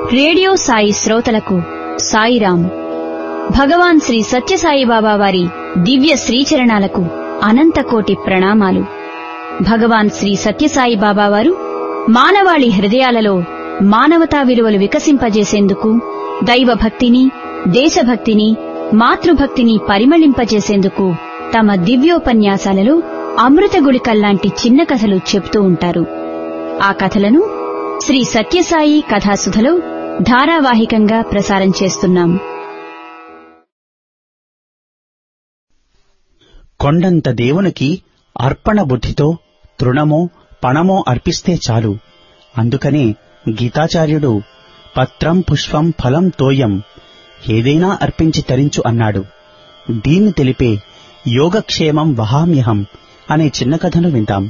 radio Sai శ్రోతలకు సాయిరాం భగవాన్ శ్రీ సత్యసాయిబాబా వారి దివ్య శ్రీచరణాలకు అనంతకోటి ప్రణామాలు భగవాన్ శ్రీ సత్యసాయిబాబా వారు మానవాళి హృదయాలలో మానవతా విలువలు వికసింపజేసేందుకు దైవభక్తిని దేశభక్తిని మాతృభక్తిని పరిమళింపజేసేందుకు తమ దివ్యోపన్యాసాలలో అమృత గుళికల్లాంటి చిన్న కథలు చెప్తూ ఉంటారు ఆ కథలను శ్రీ సత్యసాయి కథాసుధలో ధారావాహికంగా ప్రసారం చేస్తున్నాం కొండంత దేవునికి అర్పణ బుద్ధితో తృణమో పణమో అర్పిస్తే చాలు అందుకనే గీతాచార్యుడు పత్రం పుష్పం ఫలం తోయం ఏదైనా అర్పించి తరించు అన్నాడు దీన్ని తెలిపే యోగక్షేమం వహామ్యహం అనే చిన్న కథను విందాం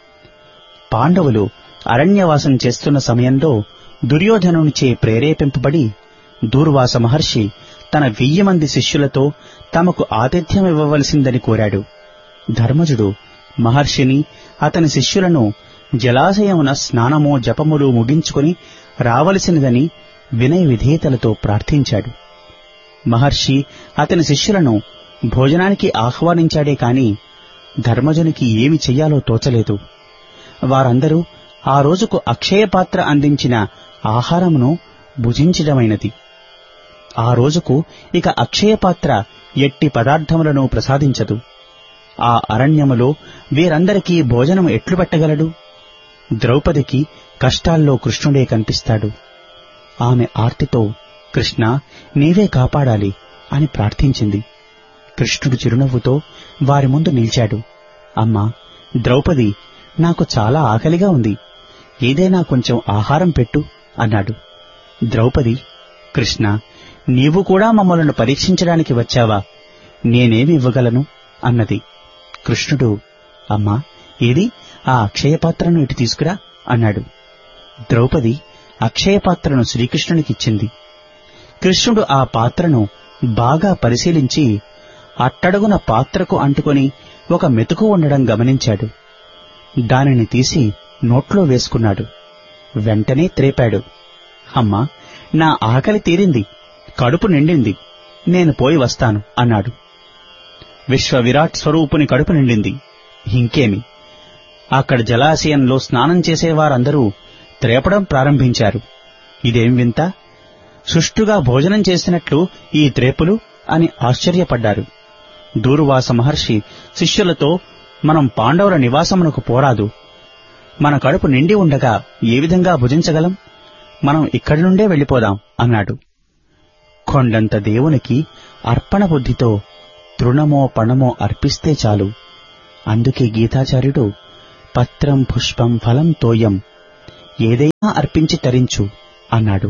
పాండవులు అరణ్యవాసం చేస్తున్న సమయంలో దుర్యోధనునిచే ప్రేరేపింపబడి దూర్వాస మహర్షి తన వెయ్యి మంది శిష్యులతో తమకు ఆతిథ్యం ఇవ్వవలసిందని కోరాడు ధర్మజుడు మహర్షిని అతని శిష్యులను జలాశయమున స్నానము జపములు ముగించుకుని రావలసినదని వినయ విధేయతలతో ప్రార్థించాడు మహర్షి అతని శిష్యులను భోజనానికి ఆహ్వానించాడే కాని ధర్మజునికి ఏమి చెయ్యాలో తోచలేదు వారందరూ ఆ రోజుకు అక్షయపాత్ర అందించిన ఆహారమును భుజించడమైనది ఆ రోజుకు ఇక అక్షయపాత్ర ఎట్టి పదార్థములను ప్రసాదించదు ఆ అరణ్యములో వీరందరికీ భోజనం ఎట్లు పెట్టగలడు ద్రౌపదికి కష్టాల్లో కృష్ణుడే కనిపిస్తాడు ఆమె ఆర్తితో కృష్ణ నీవే కాపాడాలి అని ప్రార్థించింది కృష్ణుడు చిరునవ్వుతో వారి ముందు నిలిచాడు అమ్మా ద్రౌపది నాకు చాలా ఆకలిగా ఉంది ఏదైనా కొంచెం ఆహారం పెట్టు అన్నాడు ద్రౌపది కృష్ణ నీవు కూడా మమ్మలను పరీక్షించడానికి వచ్చావా నేనేమి ఇవ్వగలను అన్నది కృష్ణుడు అమ్మా ఏది ఆ అక్షయపాత్రను ఇటు తీసుకురా అన్నాడు ద్రౌపది అక్షయపాత్రను శ్రీకృష్ణునికిచ్చింది కృష్ణుడు ఆ పాత్రను బాగా పరిశీలించి అట్టడుగున పాత్రకు అంటుకొని ఒక మెతుకు ఉండడం గమనించాడు దానిని తీసి నోట్లో వేసుకున్నాడు వెంటనే త్రేపాడు అమ్మా నా ఆకలి తీరింది కడుపు నిండింది నేను పోయి వస్తాను అన్నాడు విశ్వ విరాట్ స్వరూపుని కడుపు నిండింది ఇంకేమి అక్కడ జలాశయంలో స్నానం చేసేవారందరూ త్రేపడం ప్రారంభించారు ఇదేం వింత సుష్టుగా భోజనం చేసినట్లు ఈ త్రేపులు అని ఆశ్చర్యపడ్డారు దూర్వాస మహర్షి శిష్యులతో మనం పాండవుల నివాసమునకు పోరాదు మన కడుపు నిండి ఉండగా ఏ విధంగా భుజించగలం మనం ఇక్కడి నుండే వెళ్ళిపోదాం అన్నాడు కొండంత దేవునికి అర్పణ బుద్ధితో తృణమో పణమో అర్పిస్తే చాలు అందుకే గీతాచార్యుడు పత్రం పుష్పం ఫలం తోయం ఏదైనా అర్పించి తరించు అన్నాడు